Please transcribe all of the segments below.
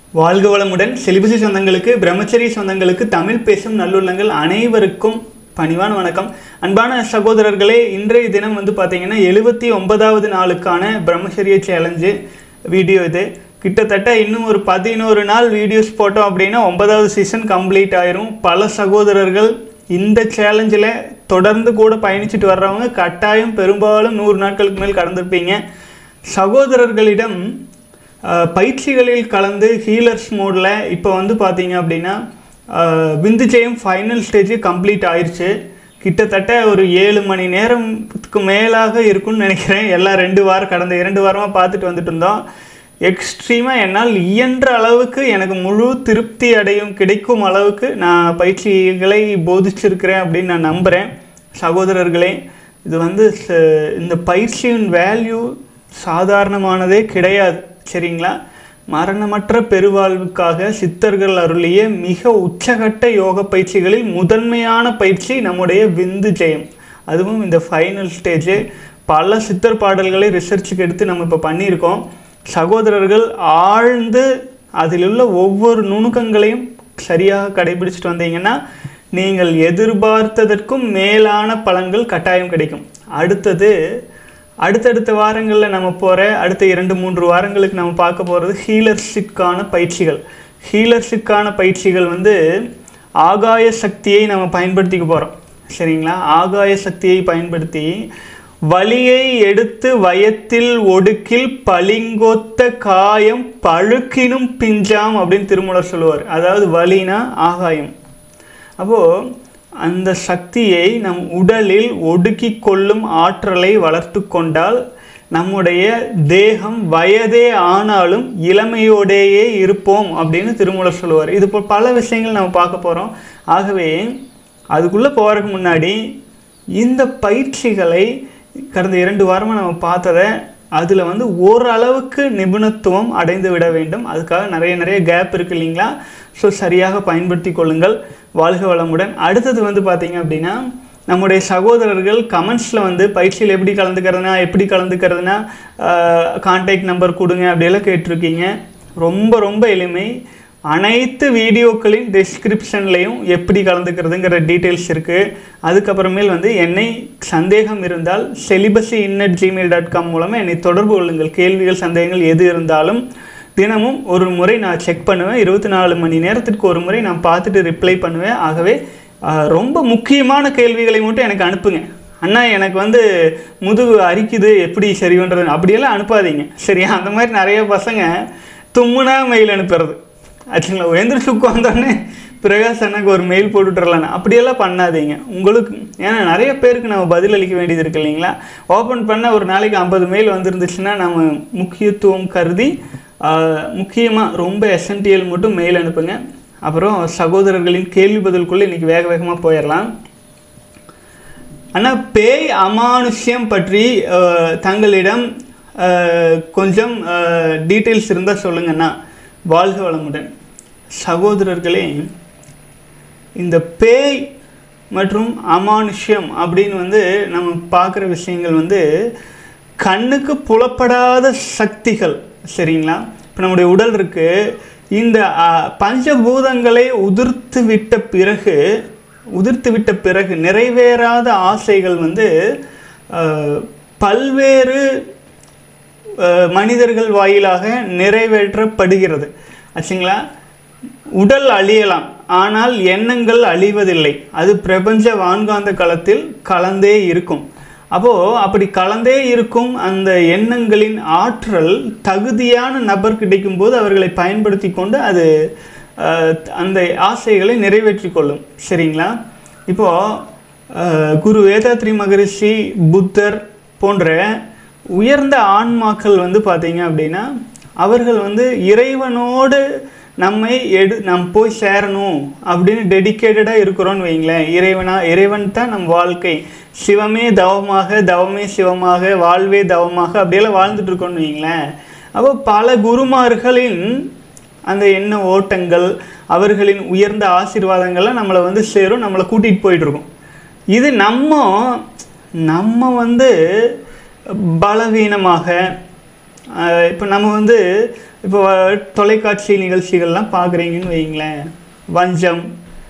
வாழ்க வளமுடன் செலிபசி சொந்தங்களுக்கு பிரம்மச்சரி சொந்தங்களுக்கு தமிழ் பேசும் நல்லுள்ளங்கள் அனைவருக்கும் பணிவான வணக்கம் அன்பான சகோதரர்களே இன்றைய தினம் வந்து பார்த்தீங்கன்னா எழுபத்தி ஒன்பதாவது நாளுக்கான பிரம்மச்சரிய சேலஞ்சு வீடியோ இது கிட்டத்தட்ட இன்னும் ஒரு பதினோரு நாள் வீடியோஸ் போட்டோம் அப்படின்னா ஒன்பதாவது சீசன் கம்ப்ளீட் ஆயிரும் பல சகோதரர்கள் இந்த சேலஞ்சில் தொடர்ந்து கூட பயணிச்சுட்டு வர்றவங்க கட்டாயம் பெரும்பாலும் நூறு நாட்களுக்கு மேல் கடந்திருப்பீங்க சகோதரர்களிடம் அஹ், பயிற்சிகளில் கலந்து ஹீலர்ஸ் மோடில் இப்போ வந்து பார்த்தீங்க அப்படின்னா அஹ், விந்து ஜெயம் ஃபைனல் ஸ்டேஜ் கம்ப்ளீட் ஆயிருச்சு கிட்டத்தட்ட ஒரு ஏழு மணி நேரத்துக்கு மேலாக இருக்கும்னு நினைக்கிறேன் எல்லாம் ரெண்டு வாரம் கடந்த இரண்டு வாரமாக பார்த்துட்டு வந்துட்டு இருந்தோம் எக்ஸ்ட்ரீமாக என்னால் இயன்ற அளவுக்கு எனக்கு முழு திருப்தி அடையும் கிடைக்கும் அளவுக்கு நான் பயிற்சிகளை போதிச்சிருக்கிறேன் அப்படின்னு நான் நம்புகிறேன் சகோதரர்களே இது வந்து ச- இந்த பயிற்சியின் வேல்யூ சாதாரணமானதே கிடையாது சரிங்களா மரணமற்ற பெருவாழ்வுக்காக சித்தர்கள் அருளிய மிக உச்சகட்ட யோக பயிற்சிகளில் முதன்மையான பயிற்சி நம்முடைய விந்து ஜெயம் அதுவும் இந்த ஃபைனல் ஸ்டேஜ் பல சித்தர் பாடல்களை ரிசர்ச்சுக்கு எடுத்து நம்ம இப்போ பண்ணியிருக்கோம் சகோதரர்கள் ஆழ்ந்து அதில் உள்ள ஒவ்வொரு நுணுக்கங்களையும் சரியாக கடைபிடிச்சிட்டு வந்தீங்கன்னா நீங்கள் எதிர்பார்த்ததற்கும் மேலான பலன்கள் கட்டாயம் கிடைக்கும் அடுத்தது அடுத்தடுத்த வாரங்களில் நம்ம போகிற அடுத்த இரண்டு மூன்று வாரங்களுக்கு நம்ம பார்க்க போகிறது ஹீலர்ஷிப்கான பயிற்சிகள் ஹீலர்ஷிப்கான பயிற்சிகள் வந்து ஆகாய சக்தியை நம்ம பயன்படுத்திக்க போகிறோம் சரிங்களா ஆகாய சக்தியை பயன்படுத்தி வலியை எடுத்து வயத்தில் ஒடுக்கில் பளிங்கொத்த காயம் பழுக்கினும் பிஞ்சாம் அப்படின்னு திருமூலர் சொல்லுவார் அதாவது வலினா ஆகாயம் அப்போது அந்த சக்தியை நம் உடலில் ஒடுக்கி கொள்ளும் ஆற்றலை வளர்த்து கொண்டால் நம்முடைய தேகம் வயதே ஆனாலும் இளமையோடேயே இருப்போம் அப்படின்னு திருமூலர் சொல்லுவார் இது போல் பல விஷயங்கள் நம்ம பார்க்க போகிறோம் ஆகவே அதுக்குள்ளே போகிறதுக்கு முன்னாடி இந்த பயிற்சிகளை கடந்த இரண்டு வாரமாக நம்ம பார்த்ததை அதில் வந்து ஓரளவுக்கு நிபுணத்துவம் அடைந்து விட வேண்டும் அதுக்காக நிறைய நிறைய கேப் இருக்கு இல்லைங்களா ஸோ சரியாக பயன்படுத்தி கொள்ளுங்கள் வாழ்க வளமுடன் அடுத்தது வந்து பார்த்தீங்க அப்படின்னா நம்முடைய சகோதரர்கள் கமெண்ட்ஸில் வந்து பயிற்சியில் எப்படி கலந்துக்கிறதுனா எப்படி கலந்துக்கிறதுனா கான்டாக்ட் நம்பர் கொடுங்க அப்படியெல்லாம் கேட்டிருக்கீங்க ரொம்ப ரொம்ப எளிமை அனைத்து வீடியோக்களின் டிஸ்கிரிப்ஷன்லையும் எப்படி கலந்துக்கிறதுங்கிற டீட்டெயில்ஸ் இருக்குது அதுக்கப்புறமேல் வந்து என்னை சந்தேகம் இருந்தால் செலிபஸி இன்னட் ஜிமெயில் டாட் காம் மூலமாக என்னை தொடர்பு கொள்ளுங்கள் கேள்விகள் சந்தேகங்கள் எது இருந்தாலும் தினமும் ஒரு முறை நான் செக் பண்ணுவேன் இருபத்தி நாலு மணி நேரத்திற்கு ஒரு முறை நான் பார்த்துட்டு ரிப்ளை பண்ணுவேன் ஆகவே ஆஹ், ரொம்ப முக்கியமான கேள்விகளை மட்டும் எனக்கு அனுப்புங்க அண்ணா எனக்கு வந்து முதுகு அரிக்குது எப்படி சரி பண்ணுறது அப்படியெல்லாம் அனுப்பாதீங்க சரியா அந்த மாதிரி நிறைய பசங்க தும்முனா மெயில் அனுப்புறது ஆச்சுங்களா எந்திரிச்சு உட்காந்தோடனே பிரகாஷ் அண்ணாக்கு ஒரு மெயில் போட்டுட்றலாம் அப்படியெல்லாம் பண்ணாதீங்க உங்களுக்கு ஏன்னா நிறைய பேருக்கு நம்ம பதில் அளிக்க வேண்டியது இருக்கு இல்லைங்களா ஓப்பன் பண்ண ஒரு நாளைக்கு ஐம்பது மெயில் வந்துருந்துச்சுன்னா நம்ம முக்கியத்துவம் கருதி முக்கியமாக ரொம்ப எசென்டியல் மட்டும் மெயில் அனுப்புங்க அப்புறம் சகோதரர்களின் கேள்வி பதிலுக்குள்ளே இன்றைக்கி வேக வேகமாக போயிடலாம் அண்ணா பேய் அமானுஷ்யம் பற்றி அஹ், தங்களிடம் அஹ், கொஞ்சம் டீட்டெயில்ஸ் இருந்தால் சொல்லுங்கண்ணா வாழ்க வளமுடன் சகோதரர்களே இந்த பேய் மற்றும் அமானுஷ்யம் அப்படின்னு வந்து நம்ம பார்க்குற விஷயங்கள் வந்து கண்ணுக்கு புலப்படாத சக்திகள் சரிங்களா இப்போ நம்முடைய உடல் இருக்கு இந்த அஹ், பஞ்சபூதங்களை உதிர்த்து விட்ட பிறகு உதிர்த்து விட்ட பிறகு நிறைவேறாத ஆசைகள் வந்து அஹ், பல்வேறு அஹ், மனிதர்கள் வாயிலாக நிறைவேற்றப்படுகிறது ஆச்சுங்களா உடல் அழியலாம் ஆனால் எண்ணங்கள் அழிவதில்லை அது பிரபஞ்ச வான்காந்த களத்தில் கலந்தே இருக்கும் அப்போது அப்படி கலந்தே இருக்கும் அந்த எண்ணங்களின் ஆற்றல் தகுதியான நபர் கிடைக்கும்போது அவர்களை பயன்படுத்தி கொண்டு அது அஹ், அந்த ஆசைகளை நிறைவேற்றி கொள்ளும் சரிங்களா இப்போது குரு வேதாத்ரி மகரிஷி புத்தர் போன்ற உயர்ந்த ஆன்மாக்கள் வந்து பார்த்தீங்க அப்படின்னா அவர்கள் வந்து இறைவனோடு நம்மை எடு நம் போய் சேரணும் அப்படின்னு டெடிக்கேட்டடாக இருக்கிறோன்னு வைங்களேன் இறைவனா இறைவன் தான் நம் வாழ்க்கை சிவமே தவமாக தவமே சிவமாக வாழ்வே தவமாக அப்படியெல்லாம் வாழ்ந்துட்டு இருக்கோம்னு வைங்களேன் அப்போ பல குருமார்களின் அந்த எண்ண ஓட்டங்கள் அவர்களின் உயர்ந்த ஆசீர்வாதங்கள்லாம் நம்மளை வந்து சேரும் நம்மளை கூட்டிகிட்டு போயிட்டுருக்கோம் இது நம்ம நம்ம வந்து பலவீனமாக இப்போ நம்ம வந்து இப்போ தொலைக்காட்சி நிகழ்ச்சிகள்லாம் பார்க்குறீங்கன்னு வைங்களேன் வஞ்சம்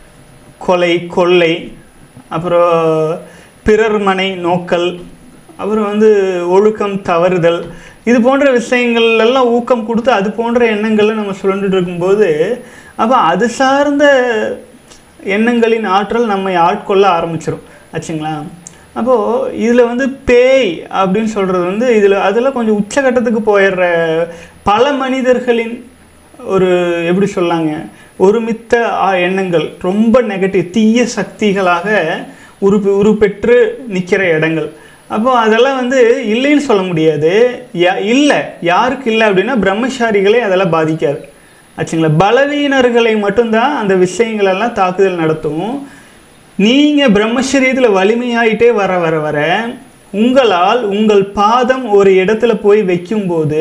கொலை கொள்ளை அப்புறம் பிறர் மனை நோக்கல் அப்புறம் வந்து ஒழுக்கம் தவறுதல் இது போன்ற விஷயங்கள் எல்லாம் ஊக்கம் கொடுத்து அது போன்ற எண்ணங்களை நம்ம சுழண்டுட்டு இருக்கும்போது அப்போ அது சார்ந்த எண்ணங்களின் ஆற்றல் நம்மை ஆட்கொள்ள ஆரம்பிச்சிடும் ஆச்சுங்களா அப்போது இதில் வந்து பேய் அப்படின்னு சொல்கிறது வந்து இதில் அதில் கொஞ்சம் உச்சகட்டத்துக்கு போயிடுற பல மனிதர்களின் ஒரு எப்படி சொல்லாங்க ஒருமித்த ஆ, எண்ணங்கள் ரொம்ப நெகட்டிவ் தீய சக்திகளாக உரு உருப்பெற்று நிற்கிற இடங்கள் அப்போ அதெல்லாம் வந்து இல்லைன்னு சொல்ல முடியாது யா இல்லை யாருக்கு இல்லை அப்படின்னா பிரம்மச்சாரிகளே அதெல்லாம் பாதிக்காது ஆச்சுங்களா பலவீனர்களை மட்டும்தான் அந்த விஷயங்களெல்லாம் தாக்குதல் நடத்தும் நீங்கள் பிரம்மச்சரியத்தில் வலிமையாயிட்டே வர வர வர உங்களால் உங்கள் பாதம் ஒரு இடத்துல போய் வைக்கும்போது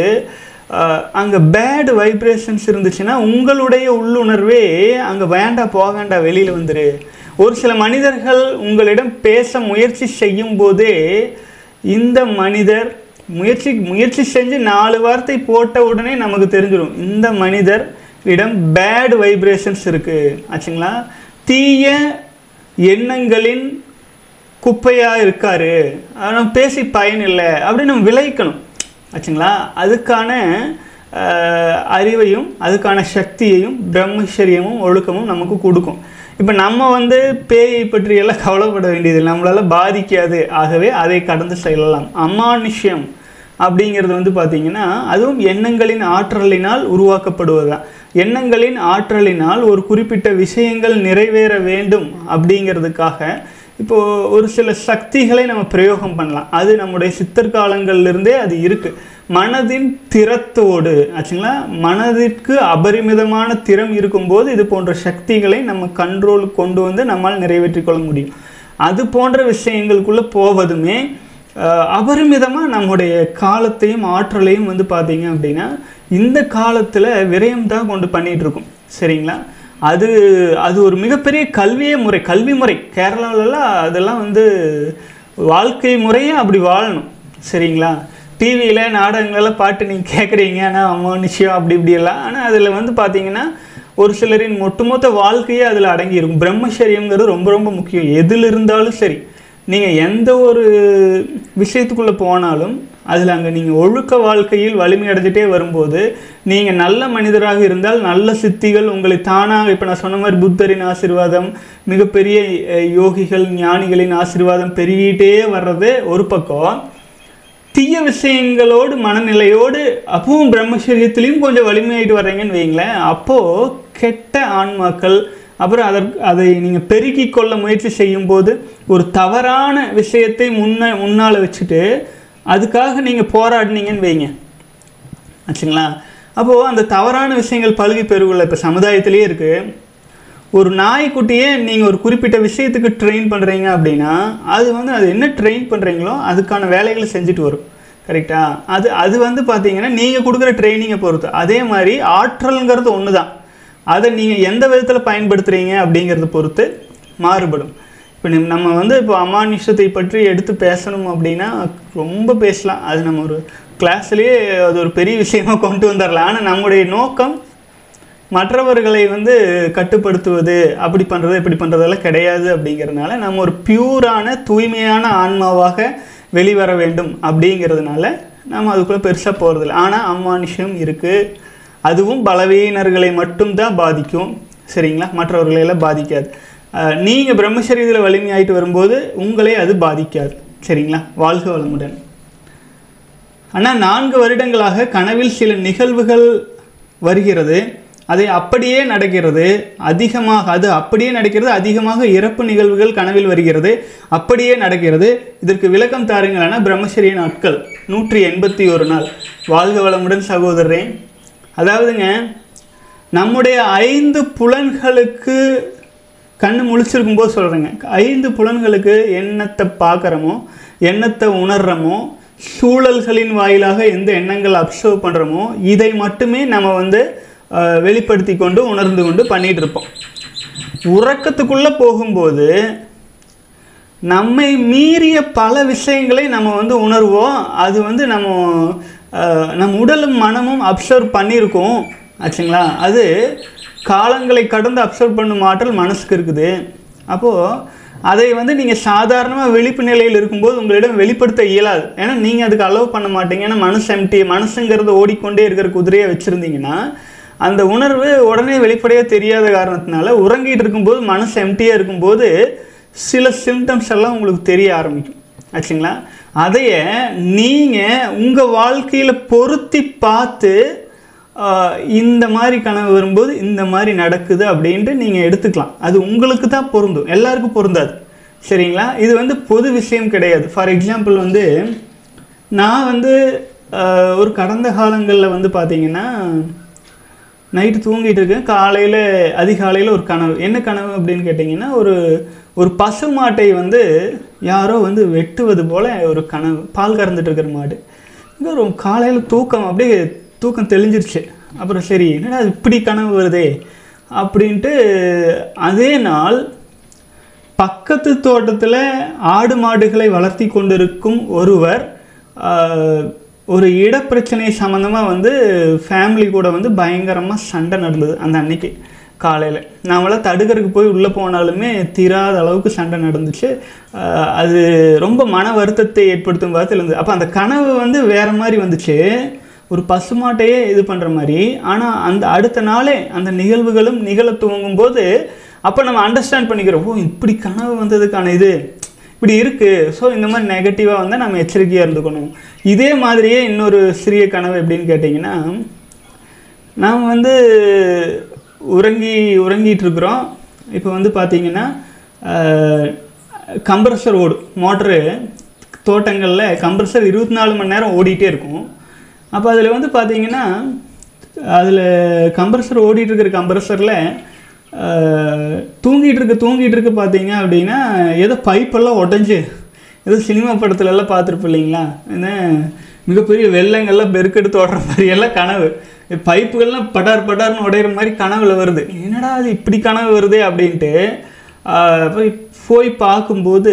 அங்கே பேட் வைப்ரேஷன்ஸ் இருந்துச்சுன்னா உங்களுடைய உள்ளுணர்வே அங்கே வேண்டாம் போகாண்டா வெளியில் வந்துரு ஒரு சில மனிதர்கள் உங்களிடம் பேச முயற்சி செய்யும் போதே இந்த மனிதர் முயற்சி முயற்சி செஞ்சு நாலு வார்த்தை போட்ட உடனே நமக்கு தெரிஞ்சிடும் இந்த மனிதர் இடம் பேட் வைப்ரேஷன்ஸ் இருக்குது ஆச்சுங்களா தீய எண்ணங்களின் குப்பையாக இருக்காரு ஆனால் பேசி பயன் இல்லை அப்படின்னு நம்ம விளைக்கணும் ஆச்சுங்களா அதுக்கான அஹ், அறிவையும் அதுக்கான சக்தியையும் பிரம்மச்சரியமும் ஒழுக்கமும் நமக்கு கொடுக்கும் இப்போ நம்ம வந்து பேயை பற்றி எல்லாம் கவலைப்பட வேண்டியதில்லை நம்மளால் பாதிக்காது ஆகவே அதை கடந்து செல்லலாம் அமானுஷ்யம் அப்படிங்கிறது வந்து பார்த்திங்கன்னா அதுவும் எண்ணங்களின் ஆற்றலினால் உருவாக்கப்படுவதுதான் எண்ணங்களின் ஆற்றலினால் ஒரு குறிப்பிட்ட விஷயங்கள் நிறைவேற வேண்டும் அப்படிங்கிறதுக்காக இப்போது ஒரு சில சக்திகளை நம்ம பிரயோகம் பண்ணலாம் அது நம்முடைய சித்தர் காலங்கள்லேருந்தே அது இருக்குது மனதின் திறத்தோடு ஆச்சுங்களா மனதிற்கு அபரிமிதமான திறம் இருக்கும்போது இது போன்ற சக்திகளை நம்ம கண்ட்ரோலுக்கு கொண்டு வந்து நம்மால் நிறைவேற்றிக் கொள்ள முடியும் அது போன்ற விஷயங்களுக்குள்ளே போவதுமே அஹ், அபரிமிதமாக நம்முடைய காலத்தையும் ஆற்றலையும் வந்து பார்த்தீங்க அப்படின்னா இந்த காலத்தில் விரயம் தான் கொண்டு பண்ணிகிட்டு இருக்கோம் சரிங்களா அது அது ஒரு மிகப்பெரிய கல்வியே முறை கல்வி முறை கேரளாவிலலாம் அதெல்லாம் வந்து வாழ்க்கை முறையே அப்படி வாழணும் சரிங்களா டிவியில் நாடகங்களெல்லாம் பாட்டு நீங்கள் கேட்குறீங்க ஆனால் அமானுஷ்யம் அப்படி இப்படியெல்லாம் ஆனால் அதில் வந்து பார்த்தீங்கன்னா ஒரு சிலரின் ஒட்டுமொத்த வாழ்க்கையே அதில் அடங்கியிருக்கும் பிரம்மச்சரியங்கிறது ரொம்ப ரொம்ப முக்கியம் எதில் இருந்தாலும் சரி நீங்கள் எந்த ஒரு விஷயத்துக்குள்ளே போனாலும் அதில் அங்கே நீங்கள் ஒழுக்க வாழ்க்கையில் வலிமை அடைஞ்சிட்டே வரும்போது நீங்கள் நல்ல மனிதராக இருந்தால் நல்ல சித்திகள் உங்களை தானாக இப்போ நான் சொன்ன மாதிரி புத்தரின் ஆசீர்வாதம் மிகப்பெரிய அஹ், யோகிகள் ஞானிகளின் ஆசீர்வாதம் பெருகிட்டே வர்றது ஒரு பக்கம் தீய விஷயங்களோடு மனநிலையோடு அப்பவும் பிரம்மச்சரியத்திலையும் கொஞ்சம் வலிமையாயிட்டு வர்றீங்கன்னு வைங்களேன் அப்போது கெட்ட ஆன்மாக்கள் அப்புறம் அதற்கு அதை நீங்கள் பெருக்கிக் கொள்ள முயற்சி செய்யும்போது ஒரு தவறான விஷயத்தை முன்ன முன்னால் வச்சுட்டு அதுக்காக நீங்கள் போராடினீங்கன்னு வைங்க ஆச்சுங்களா அப்போது அந்த தவறான விஷயங்கள் பழுகி பெருகுள்ள இப்போ சமுதாயத்திலேயே இருக்குது ஒரு நாய்க்குட்டியே நீங்கள் ஒரு குறிப்பிட்ட விஷயத்துக்கு ட்ரெயின் பண்ணுறீங்க அப்படின்னா அது வந்து அது என்ன ட்ரெயின் பண்ணுறீங்களோ அதுக்கான வேலைகளை செஞ்சுட்டு வரும் கரெக்டா அது அது வந்து பார்த்தீங்கன்னா நீங்கள் கொடுக்குற ட்ரைனிங்கை பொறுத்து அதே மாதிரி ஆற்றல்ங்கிறது ஒன்று தான் அதை நீங்கள் எந்த விதத்தில் பயன்படுத்துகிறீங்க அப்படிங்கிறத பொறுத்து மாறுபடும் இப்போ நிம்- நம்ம வந்து இப்போ அமானுஷத்தை பற்றி எடுத்து பேசணும் அப்படின்னா ரொம்ப பேசலாம் அது நம்ம ஒரு கிளாஸ்லேயே அது ஒரு பெரிய விஷயமா கொண்டு வந்துடலாம் ஆனால் நம்முடைய நோக்கம் மற்றவர்களை வந்து கட்டுப்படுத்துவது அப்படி பண்ணுறது இப்படி பண்ணுறதெல்லாம் கிடையாது அப்படிங்கிறதுனால நம்ம ஒரு பியூரான தூய்மையான ஆன்மாவாக வெளிவர வேண்டும் அப்படிங்கிறதுனால நம்ம அதுக்குள்ளே பெருசாக போகிறதில்ல ஆனால் அம்மானுஷம் இருக்குது அதுவும் பலவீனர்களை மட்டும்தான் பாதிக்கும் சரிங்களா மற்றவர்களை எல்லாம் பாதிக்காது நீங்கள் பிரம்மச்சரியத்தில் வலிமையாயிட்டு வரும்போது உங்களை அது பாதிக்காது சரிங்களா வாழ்க வளமுடன் ஆனால் நான்கு வருடங்களாக கனவில் சில நிகழ்வுகள் வருகிறது அதை அப்படியே நடக்கிறது அதிகமாக அது அப்படியே நடக்கிறது அதிகமாக இறப்பு நிகழ்வுகள் கனவில் வருகிறது அப்படியே நடக்கிறது இதற்கு விளக்கம் தாருங்களான பிரம்மச்சரிய நாட்கள் நூற்றி எண்பத்தி ஒரு நாள் வாழ்க வளமுடன் சகோதரரே அதாவதுங்க நம்முடைய ஐந்து புலன்களுக்கு கண்ணு முழிச்சிருக்கும் போது சொல்கிறேங்க ஐந்து புலன்களுக்கு எண்ணத்தை பார்க்குறோமோ எண்ணத்தை உணர்றோமோ சூழல்களின் வாயிலாக எந்த எண்ணங்கள் அப்சர்வ் பண்ணுறோமோ இதை மட்டுமே நம்ம வந்து அஹ், வெளிப்படுத்தி கொண்டு உணர்ந்து கொண்டு பண்ணிகிட்டு இருப்போம் உறக்கத்துக்குள்ளே போகும்போது நம்மை மீறிய பல விஷயங்களை நம்ம வந்து உணர்வோம் அது வந்து நம்ம அஹ், நம் உடலும் மனமும் அப்சர்வ் பண்ணியிருக்கோம் ஆச்சுங்களா அது காலங்களை கடந்து அப்சர்வ் பண்ணும் ஆற்றல் மனசுக்கு இருக்குது அப்போது அதை வந்து நீங்கள் சாதாரணமாக விழிப்பு நிலையில் இருக்கும்போது உங்களிடம் வெளிப்படுத்த இயலாது ஏன்னா நீங்கள் அதுக்கு அலோவ் பண்ண மாட்டீங்க ஏன்னா மனசு எம்டி மனசுங்கிறது ஓடிக்கொண்டே இருக்கிற குதிரையை வச்சுருந்தீங்கன்னா அந்த உணர்வு உடனே வெளிப்படையாக தெரியாத காரணத்தினால உறங்கிட்டு இருக்கும்போது மனசு எம்டியாக இருக்கும்போது சில சிம்டம்ஸ் எல்லாம் உங்களுக்கு தெரிய ஆரம்பிக்கும் ஆச்சுங்களா அதையே நீங்கள் உங்கள் வாழ்க்கையில் பொருத்தி பார்த்து ஆஹ், இந்த மாதிரி கனவு வரும்போது இந்த மாதிரி நடக்குது அப்படின்ட்டு நீங்கள் எடுத்துக்கலாம் அது உங்களுக்கு தான் பொருந்தும் எல்லாருக்கும் பொருந்தாது சரிங்களா இது வந்து பொது விஷயம் கிடையாது ஃபார் எக்ஸாம்பிள் வந்து நான் வந்து ஆஹ், ஒரு கடந்த காலங்களில் வந்து பார்த்தீங்கன்னா நைட்டு தூங்கிட்டு இருக்கேன் காலையில் அதிகாலையில் ஒரு கனவு என்ன கனவு அப்படின்னு கேட்டிங்கன்னா ஒரு ஒரு பசு மாட்டை வந்து யாரோ வந்து வெட்டுவது போல் ஒரு கனவு பால் கறந்துட்டு இருக்கிற மாடு இங்க ஒரு காலையில் தூக்கம் அப்படியே தூக்கம் தெளிஞ்சிருச்சு அப்புறம் சரி என்னடா இது இப்படி கனவு வருதே அப்படின்ட்டு அதே நாள் பக்கத்து தோட்டத்தில் ஆடு மாடுகளை வளர்த்தி கொண்டிருக்கும் ஒருவர் ஆஹ், ஒரு இடப்பிரச்சனை சம்மந்தமாக வந்து ஃபேமிலி கூட வந்து பயங்கரமாக சண்டை நடந்தது அந்த அன்னைக்கு காலையில் நாமெல்லாம் தடுக்கிறதுக்கு போய் உள்ளே போனாலுமே தீராத அளவுக்கு சண்டை நடந்துச்சு ஆஹ், அது ரொம்ப மன வருத்தத்தை ஏற்படுத்தும் விதத்தில் இருந்தது அப்போ அந்த கனவு வந்து வேறு மாதிரி வந்துச்சு ஒரு பசுமாட்டையே இது பண்ணுற மாதிரி ஆனால் அந்த அடுத்த நாளே அந்த நிகழ்வுகளும் நிகழ துவங்கும் போது அப்போ நம்ம அண்டர்ஸ்டாண்ட் பண்ணிக்கிறோம் ஓ இப்படி கனவு வந்ததுக்கான இது இப்படி இருக்குது ஸோ இந்த மாதிரி நெகட்டிவாக வந்தால் நம்ம எச்சரிக்கையாக இருந்துக்கணும் இதே மாதிரியே இன்னொரு சிறிய கனவு எப்படின்னு கேட்டிங்கன்னா நாம் வந்து உறங்கி உறங்கிட்டு இருக்கிறோம் இப்போ வந்து பார்த்தீங்கன்னா கம்ப்ரஸர் ஓடும் மோட்ரு தோட்டங்களில் கம்ப்ரஸர் இருபத்தி நாலு மணி நேரம் ஓடிட்டே இருக்கும் அப்போ அதில் வந்து பார்த்தீங்கன்னா அதில் கம்ப்ரஸர் ஓடிட்டு இருக்கிற கம்ப்ரஸரில் தூங்கிட்டு இருக்கு தூங்கிட்டு இருக்கு பார்த்தீங்க அப்படின்னா ஏதோ பைப்பெல்லாம் உடஞ்சி ஏதோ சினிமா படத்துல எல்லாம் பார்த்துருப்போம் இல்லைங்களா என்ன மிகப்பெரிய வெள்ளங்கள்லாம் பெருக்கெடுத்து ஓடுற மாதிரி எல்லாம் கனவு பைப்புகள்லாம் படார் படார்னு உடையிற மாதிரி கனவுல வருது என்னடா அது இப்படி கனவு வருதே அப்படின்ட்டு ஆஹ் போய் போய் பார்க்கும்போது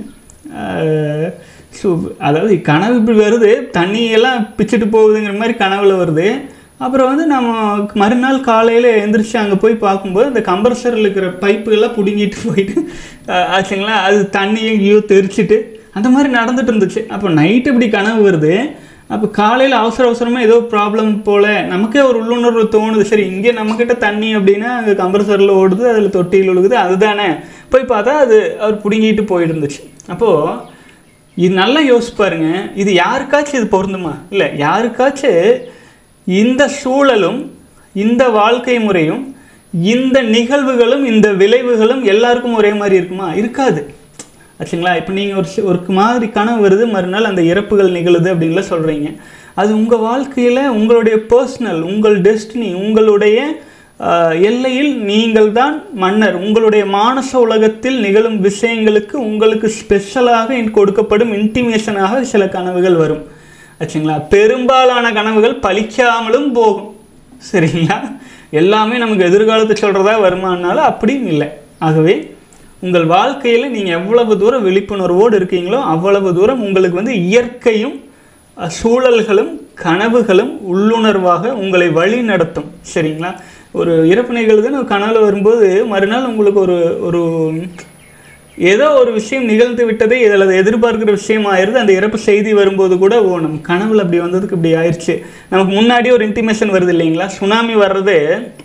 ஆஹ் ஸோ அதாவது கனவு இப்படி வருது தண்ணியெல்லாம் பிச்சுட்டு போகுதுங்கிற மாதிரி கனவுல வருது அப்புறம் வந்து நம்ம மறுநாள் காலையில் எந்திரிச்சு அங்கே போய் பார்க்கும்போது அந்த கம்ப்ரஸரில் இருக்கிற பைப்புகள்லாம் பிடுங்கிட்டு போயிட்டு ஆஹ் ஆச்சுங்களா அது தண்ணியும் ஐயோ தெரிச்சிட்டு அந்த மாதிரி நடந்துட்டு இருந்துச்சு அப்போ நைட்டு இப்படி கனவு வருது அப்போ காலையில் அவசர அவசரமாக ஏதோ ப்ராப்ளம் போல் நமக்கே ஒரு உள்ளுணர்வு தோணுது சரி இங்கே நம்மக்கிட்ட தண்ணி அப்படின்னா அங்கே கம்ப்ரஸரில் ஓடுது அதில் தொட்டியில் ஒழுகுது அதுதானே போய் பார்த்தா அது அவர் பிடுங்கிட்டு போயிட்டு இருந்துச்சு அப்போது இது நல்லா யோசிச்சு பாருங்க இது யாருக்காச்சும் இது பொருந்துமா இல்லை யாருக்காச்சும் இந்த சூழலும் இந்த வாழ்க்கை முறையும் இந்த நிகழ்வுகளும் இந்த விளைவுகளும் எல்லாருக்கும் ஒரே மாதிரி இருக்குமா இருக்காது ஆச்சுங்களா இப்போ நீங்கள் ஒரு சி- ஒரு மாதிரி கனவு வருது மறுநாள் அந்த இறப்புகள் நிகழுது அப்படின்லாம் சொல்கிறீங்க அது உங்கள் வாழ்க்கையில் உங்களுடைய பர்சனல் உங்கள் டெஸ்டினி உங்களுடைய ஆஹ், எல்லையில் நீங்கள் தான் மன்னர் உங்களுடைய மானச உலகத்தில் நிகழும் விஷயங்களுக்கு உங்களுக்கு ஸ்பெஷலாக கொடுக்கப்படும் இன்டிமேஷனாக சில கனவுகள் வரும் ஆச்சுங்களா பெரும்பாலான கனவுகள் பலிக்காமலும் போகும் சரிங்களா எல்லாமே நமக்கு எதிர்காலத்தை சொல்கிறதா வருமானாலும் அப்படியும் இல்லை ஆகவே உங்கள் வாழ்க்கையில் நீங்கள் எவ்வளவு தூரம் விழிப்புணர்வோடு இருக்கீங்களோ அவ்வளவு தூரம் உங்களுக்கு வந்து இயற்கையும் அஹ், சூழல்களும் கனவுகளும் உள்ளுணர்வாக உங்களை வழி நடத்தும் சரிங்களா ஒரு இறப்பு நிகழ்வுன்னு ஒரு கனவுல வரும்போது மறுநாள் உங்களுக்கு ஒரு ஒரு ஏதோ ஒரு விஷயம் நிகழ்ந்து விட்டதே இதில் அதை எதிர்பார்க்கிற விஷயம் ஆயிருது அந்த இறப்பு செய்தி வரும்போது கூட ஓ நம்ம கனவுல அப்படி வந்ததுக்கு இப்படி ஆயிடுச்சு நமக்கு முன்னாடியே ஒரு இன்டிமேஷன் வருது இல்லைங்களா சுனாமி வர்றது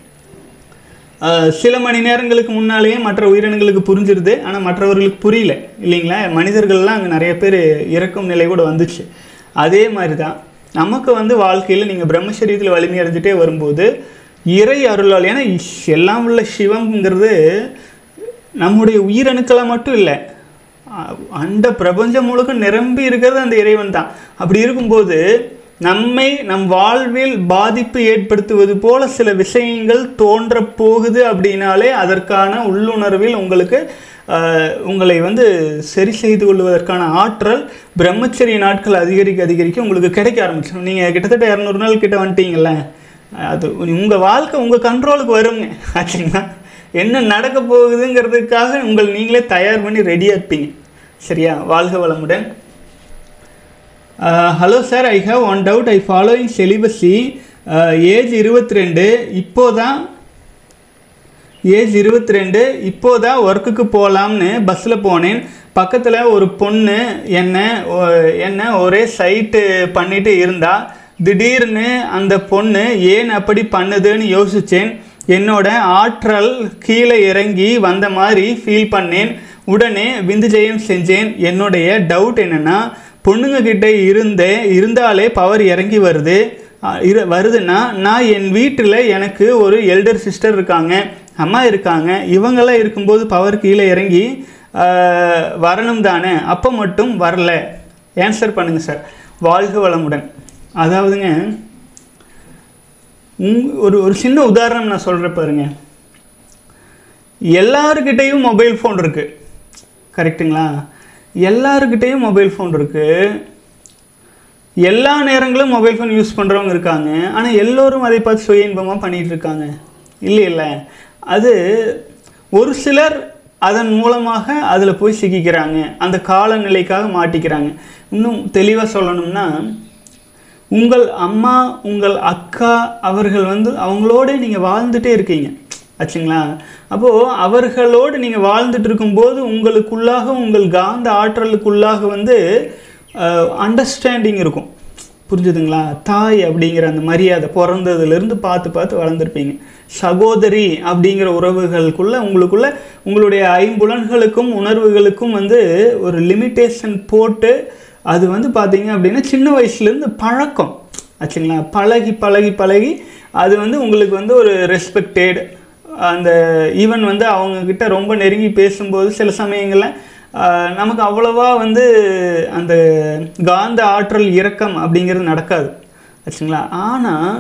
ஆஹ், சில மணி நேரங்களுக்கு முன்னாலேயே மற்ற உயிரினங்களுக்கு புரிஞ்சிருது ஆனால் மற்றவர்களுக்கு புரியல இல்லைங்களா மனிதர்கள்லாம் அங்கே நிறைய பேர் இறக்கும் நிலை கூட வந்துச்சு அதே மாதிரி தான் நமக்கு வந்து வாழ்க்கையில் நீங்கள் பிரம்மச்சரியத்தில் வலிமை அடைஞ்சிட்டே வரும்போது இறை அருளால் ஏன்னா இஷ்- எல்லாம் உள்ள சிவம்ங்கிறது நம்முடைய உயிரணுக்களை மட்டும் இல்லை அ- அண்ட பிரபஞ்சம் முழுக்க நிரம்பி இருக்கிறது அந்த இறைவன் தான் அப்படி இருக்கும்போது நம்மை நம் வாழ்வில் பாதிப்பு ஏற்படுத்துவது போல சில விஷயங்கள் தோன்ற போகுது அப்படின்னாலே அதற்கான உள்ளுணர்வில் உங்களுக்கு அஹ், உங்களை வந்து சரி செய்து கொள்வதற்கான ஆற்றல் பிரம்மச்சரிய நாட்கள் அதிகரிக்க அதிகரிக்க உங்களுக்கு கிடைக்க ஆரம்பிச்சிடும் நீங்கள் கிட்டத்தட்ட இரநூறு நாள் கிட்ட வந்துட்டீங்கல்ல அது உங்கள் வாழ்க்கை உங்கள் கண்ட்ரோலுக்கு வருங்க ஆச்சுங்களா என்ன நடக்க போகுதுங்கிறதுக்காக உங்கள் நீங்களே தயார் பண்ணி ரெடியாக இருப்பீங்க சரியா வாழ்க வளமுடன் hello sir I have one doubt I following celibacy age இருபத்தி ரெண்டு இப்போதான் ஏஜ் இருபத்தி ரெண்டு இப்போதான் ஒர்க்குக்கு போகலாம்னு பஸ்ஸில் போனேன் பக்கத்தில் ஒரு பொண்ணு என்ன ஒ- என்ன ஒரே சைட்டு பண்ணிட்டு இருந்தா திடீர்னு அந்த பொண்ணு ஏன் அப்படி பண்ணுதுன்னு யோசித்தேன் என்னோட ஆற்றல் கீழே இறங்கி வந்த மாதிரி ஃபீல் பண்ணேன் உடனே விந்துஜெயம் செஞ்சேன் என்னுடைய டவுட் என்னென்னா பொண்ணுங்க கிட்ட இருந்தே இருந்தாலே பவர் இறங்கி வருது அஹ் இரு வருதுன்னா நான் என் வீட்டில் எனக்கு ஒரு எல்டர் சிஸ்டர் இருக்காங்க அம்மா இருக்காங்க இவங்கெல்லாம் இருக்கும்போது பவர் கீழே இறங்கி அஹ், வரணும் தானே அப்போ மட்டும் வரல ஆன்சர் பண்ணுங்கள் சார் வாழ்க வளமுடன் அதாவதுங்க உங் ஒரு ஒரு சின்ன உதாரணம் நான் சொல்கிறேன் பாருங்க எல்லாருக்கிட்டேயும் மொபைல் ஃபோன் இருக்குது கரெக்ட்டுங்களா எல்லாருக்கிட்டேயும் மொபைல் ஃபோன் இருக்குது எல்லா நேரங்களும் மொபைல் ஃபோன் யூஸ் பண்ணுறவங்க இருக்காங்க ஆனால் எல்லோரும் அதை பார்த்து சுய இன்பமாக பண்ணிகிட்டு இருக்காங்க இல்லை இல்லை அது ஒரு சிலர் அதன் மூலமாக அதில் போய் சிக்கிக்கிறாங்க அந்த காலநிலைக்காக மாட்டிக்கிறாங்க இன்னும் தெளிவாக சொல்லணும்னா உங்கள் அம்மா உங்கள் அக்கா அவர்கள் வந்து அவங்களோட நீங்கள் வாழ்ந்துட்டே இருக்கீங்க ஆச்சுங்களா அப்போது அவர்களோடு நீங்கள் வாழ்ந்துட்டு இருக்கும்போது உங்களுக்குள்ளாக உங்கள் காந்த ஆற்றலுக்குள்ளாக வந்து அண்டர்ஸ்டாண்டிங் இருக்கும் புரிஞ்சுதுங்களா தாய் அப்படிங்கிற அந்த மரியாதை பிறந்ததுலேருந்து பார்த்து பார்த்து வளர்ந்துருப்பீங்க சகோதரி அப்படிங்கிற உறவுகளுக்குள்ள உங்களுக்குள்ள உங்களுடைய ஐம்புலன்களுக்கும் உணர்வுகளுக்கும் வந்து ஒரு லிமிட்டேஷன் போட்டு அது வந்து பார்த்தீங்க அப்படின்னா சின்ன வயசுலேருந்து பழக்கம் ஆச்சுங்களா பழகி பழகி பழகி அது வந்து உங்களுக்கு வந்து ஒரு ரெஸ்பெக்டட் அந்த ஈவன் வந்து அவங்கக்கிட்ட ரொம்ப நெருங்கி பேசும்போது சில சமயங்களில் ஆஹ், நமக்கு அவ்வளவா வந்து அந்த காந்த ஆற்றல் இறக்கம் அப்படிங்கிறது நடக்காது ஆச்சுங்களா ஆனால்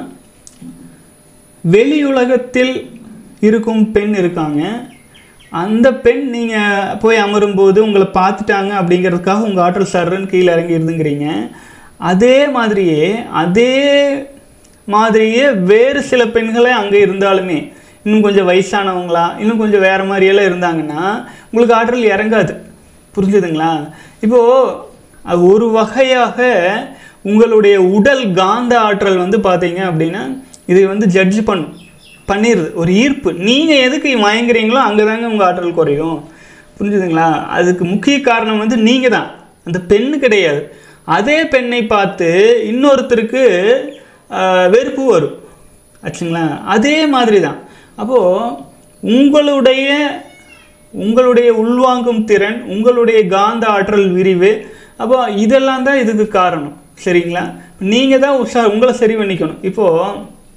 வெளியுலகத்தில் இருக்கும் பெண் இருக்காங்க அந்த பெண் நீங்கள் போய் அமரும்போது உங்களை பார்த்துட்டாங்க அப்படிங்கிறதுக்காக உங்கள் ஆற்றல் சர்றன்னு கீழே இறங்கி இருந்துங்கிறீங்க அதே மாதிரியே அதே மாதிரியே வேறு சில பெண்களே அங்கே இருந்தாலுமே இன்னும் கொஞ்சம் வயசானவங்களா இன்னும் கொஞ்சம் வேறு மாதிரியெல்லாம் இருந்தாங்கன்னா உங்களுக்கு ஆற்றல் இறங்காது புரிஞ்சுதுங்களா இப்போது அது ஒரு வகையாக உங்களுடைய உடல் காந்த ஆற்றல் வந்து பார்த்தீங்க அப்படின்னா இதை வந்து ஜட்ஜ் பண்ணும் பண்ணிடுது ஒரு ஈர்ப்பு நீங்கள் எதுக்கு மயங்குறீங்களோ அங்கே தாங்க உங்கள் ஆற்றல் குறையும் புரிஞ்சுதுங்களா அதுக்கு முக்கிய காரணம் வந்து நீங்கள் தான் அந்த பெண்ணு கிடையாது அதே பெண்ணை பார்த்து இன்னொருத்தருக்கு ஆஹ், வெறுப்பு வரும் ஆச்சுங்களா அதே மாதிரி தான் அப்போது உங்களுடைய உங்களுடைய உள்வாங்கும் திறன் உங்களுடைய காந்த ஆற்றல் விரிவு அப்போ இதெல்லாம் தான் இதுக்கு காரணம் சரிங்களா நீங்கள் தான் உஷா உங்களை சரி பண்ணிக்கணும் இப்போது